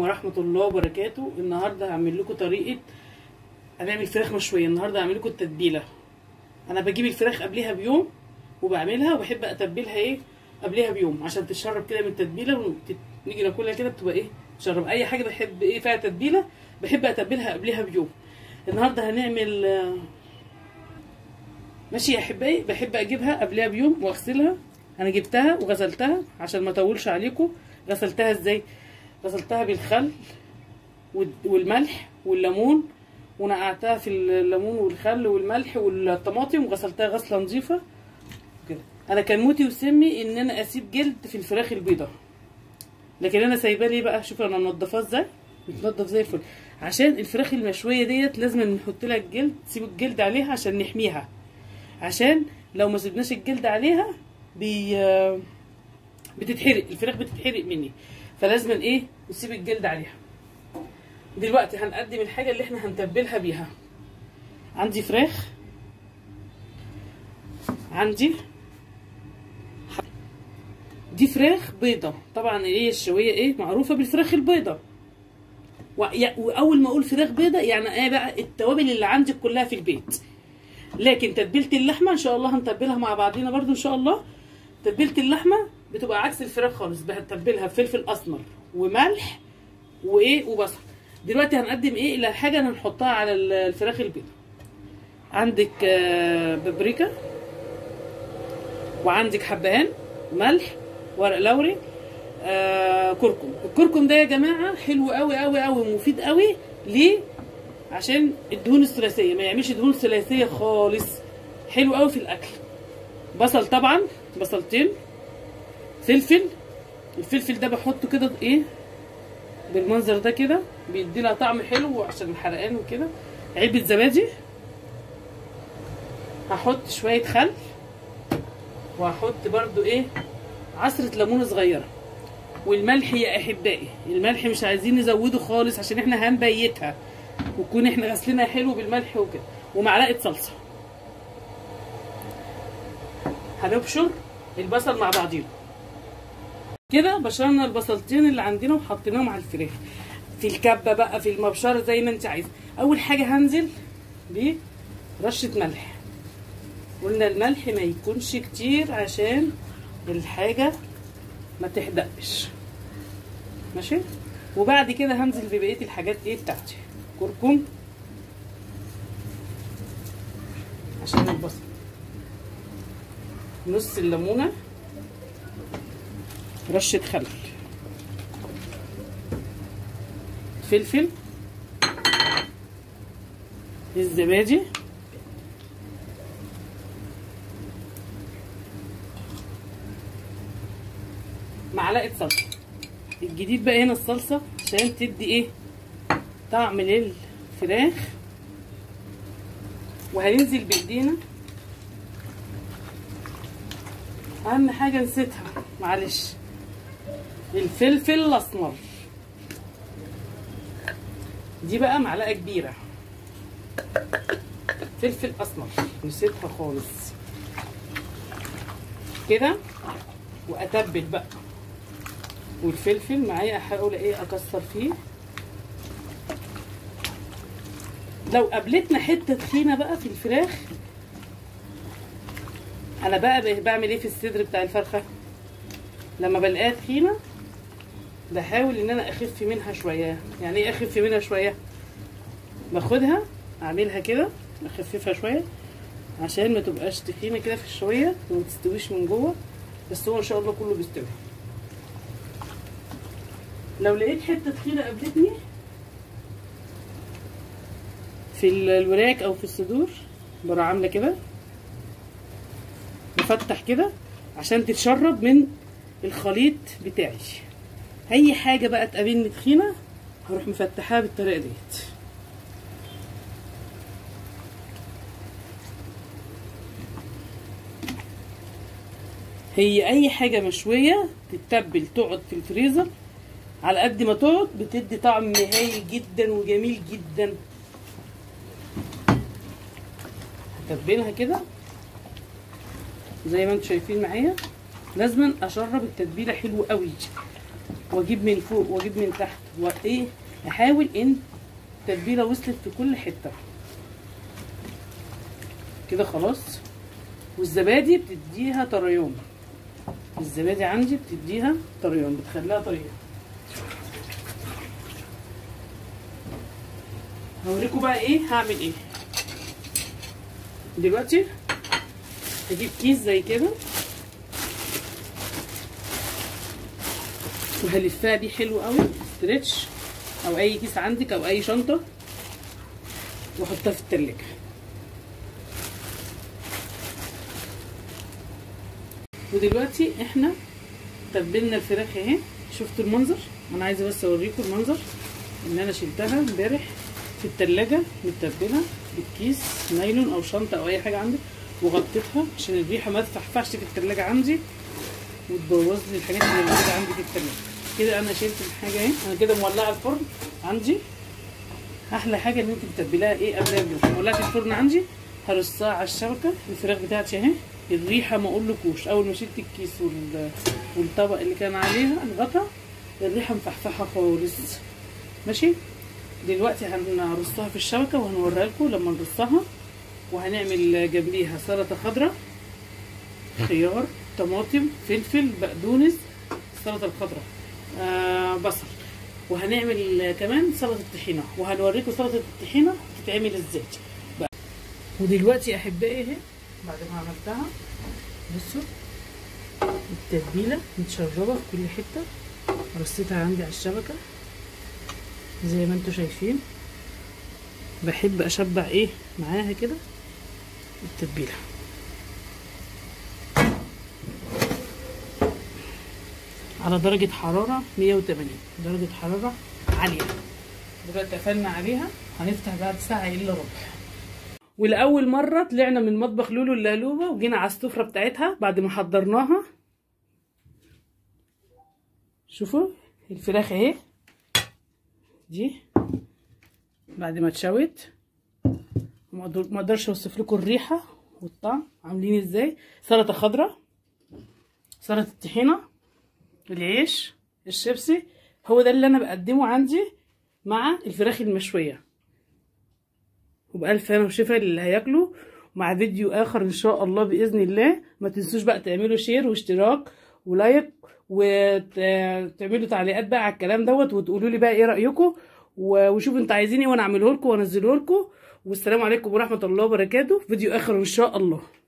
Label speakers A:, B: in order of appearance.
A: ورحمة الله وبركاته النهاردة هعمل لكم طريقة هنعمل فراخ مشوية النهاردة هعمل لكم التتبيلة أنا بجيب الفراخ قبلها بيوم وبعملها وبحب أتبلها إيه قبلها بيوم عشان تشرب كده من التتبيلة ونيجي ناكلها كده بتبقى إيه تشرب أي حاجة بحب إيه فيها تتبيلة بحب أتبلها قبلها بيوم النهاردة هنعمل آه، ماشي يا أحبائي بحب أجيبها قبلها بيوم وأغسلها أنا جبتها وغسلتها عشان ما أطولش عليكم غسلتها إزاي غسلتها بالخل وال- والملح والليمون ونقعتها في الليمون والخل والملح والطماطم وغسلتها غسله نظيفه كده انا كان موتي وسمي ان انا اسيب جلد في الفراخ البيضاء لكن انا سايباه ليه بقى شوف انا منضفاه ازاي بتنضف زي الفل عشان الفراخ المشويه ديت لازم نحط لها الجلد نسيب الجلد عليها عشان نحميها عشان لو ما سيبناش الجلد عليها بي بتتحرق الفراخ بتتحرق مني فلازم ايه نسيب الجلد عليها دلوقتي هنقدم الحاجه اللي احنا هنتبلها بيها عندي فراخ عندي دي فراخ بيضة طبعا ايه الشوية ايه معروفة بالفراخ البيضة ويا- واول ما اقول فراخ بيضة يعني ايه بقى التوابل اللي عندك كلها في البيت لكن تتبيلة اللحمة ان شاء الله هنتبلها مع بعضينا برضو ان شاء الله تتبيلة اللحمة بتبقى عكس الفراخ خالص بتتبلها بفلفل اسمر وملح وايه وبصل دلوقتي هنقدم ايه الى حاجه هنحطها على ال- الفراخ البيضاء عندك آه، بابريكا وعندك حبهان ملح ورق لوري آه كركم الكركم ده يا جماعه حلو قوي قوي قوي ومفيد قوي ليه عشان الدهون الثلاثيه ما يعملش دهون ثلاثيه خالص حلو قوي في الاكل بصل طبعا بصلتين فلفل الفلفل ده بحطه كده ايه بالمنظر ده كده بيدي لها طعم حلو عشان الحرقان وكده علبة زبادي هحط شوية خل وهحط برضو ايه عصرة ليمونة صغيرة والملح يا احبائي الملح مش عايزين نزوده خالص عشان احنا هنبيتها ويكون احنا غسلينها حلو بالملح وكده ومعلقة صلصة هنبشر البصل مع بعضينا كده بشرنا البصلتين اللي عندنا وحطيناهم على الفراخ في الكبه بقى في المبشره زي ما انت عايزه اول حاجه هنزل برشه ملح قلنا الملح ما يكونش كتير عشان الحاجه ما تحدقش ماشي وبعد كده هنزل ببقيه الحاجات ايه بتاعتي كركم عشان البصل نص الليمونه رشة خل فلفل الزبادي معلقة صلصة الجديد بقى هنا الصلصة عشان تدي ايه طعم للفراخ وهننزل بايدينا اهم حاجة نسيتها معلش الفلفل الاسمر دي بقى معلقه كبيره فلفل اسمر نسيتها خالص كده واتبل بقى والفلفل معايا احاول ايه اكسر فيه لو قابلتنا حته تخينه بقى في الفراخ انا بقى بعمل ايه في الصدر بتاع الفرخه لما بلاقيها تخينه بحاول ان انا اخف منها شويه يعني ايه اخف منها شويه باخدها اعملها كده اخففها شويه عشان ما تبقاش تخينه كده في الشويه وما تستويش من جوه بس هو ان شاء الله كله بيستوي لو لقيت حته تخينه قابلتني في الوراك او في الصدور بروح عامله كده بفتح كده عشان تتشرب من الخليط بتاعي اي حاجه بقى تقابلني تخينه هروح مفتحاها بالطريقه ديت هي اي حاجه مشويه تتبل تقعد في الفريزر على قد ما تقعد بتدي طعم نهائي جدا وجميل جدا هتبلها كده زي ما انتم شايفين معايا لازم اشرب التتبيله حلو قوي واجيب من فوق واجيب من تحت وايه احاول ان التتبيله وصلت في كل حته كده خلاص والزبادي بتديها طريان الزبادي عندي بتديها طريان بتخليها طريه هوريكم بقى ايه هعمل ايه دلوقتي هجيب كيس زي كده وهلفها بيه حلو قوي ستريتش او اي كيس عندك او اي شنطه واحطها في التلاجة ودلوقتي احنا تبلنا الفراخ اهي شفتوا المنظر انا عايزه بس اوريكم المنظر ان انا شلتها امبارح في التلاجة متبلها بالكيس نايلون او شنطه او اي حاجه عندك وغطيتها عشان الريحه ما تفحفحش في التلاجة عندي وتبوظ لي الحاجات اللي موجوده عندي في التلاجة كده انا شلت الحاجه اهي انا كده مولعه الفرن عندي احلى حاجه ان انت تتبليها ايه قبل اليوم ولعت الفرن عندي هرصها على الشبكه الفراخ بتاعتي اهي الريحه ما اقولكوش اول ما شلت الكيس وال... والطبق اللي كان عليها الغطا الريحه مفحفحه خالص ماشي دلوقتي هنرصها في الشبكه وهنوريها لكم لما نرصها وهنعمل جنبيها سلطه خضراء خيار طماطم فلفل بقدونس السلطه الخضراء آه بصل وهنعمل كمان سلطه الطحينه وهنوريكم سلطه الطحينه بتتعمل ازاي بقى. ودلوقتي احبائي اهي بعد ما عملتها بصوا التتبيله متشربه في كل حته رصيتها عندي على الشبكه زي ما انتم شايفين بحب اشبع ايه معاها كده التتبيله على درجة حرارة 180 درجة حرارة عالية دلوقتي قفلنا عليها هنفتح بعد ساعة إلا ربع ولأول مرة طلعنا من مطبخ لولو اللهلوبة وجينا على السفرة بتاعتها بعد ما حضرناها شوفوا الفراخ اهي دي بعد ما اتشوت ما اقدرش اوصف لكم الريحه والطعم عاملين ازاي سلطه خضراء سلطه الطحينه العيش الشيبسي هو ده اللي انا بقدمه عندي مع الفراخ المشويه وبألف هنا وشفا للي هياكله مع فيديو اخر ان شاء الله باذن الله ما تنسوش بقى تعملوا شير واشتراك ولايك وتعملوا تعليقات بقى على الكلام دوت وتقولوا لي بقى ايه رايكم وشوفوا انتوا عايزين ايه وانا اعمله لكم وانزله لكم والسلام عليكم ورحمه الله وبركاته فيديو اخر ان شاء الله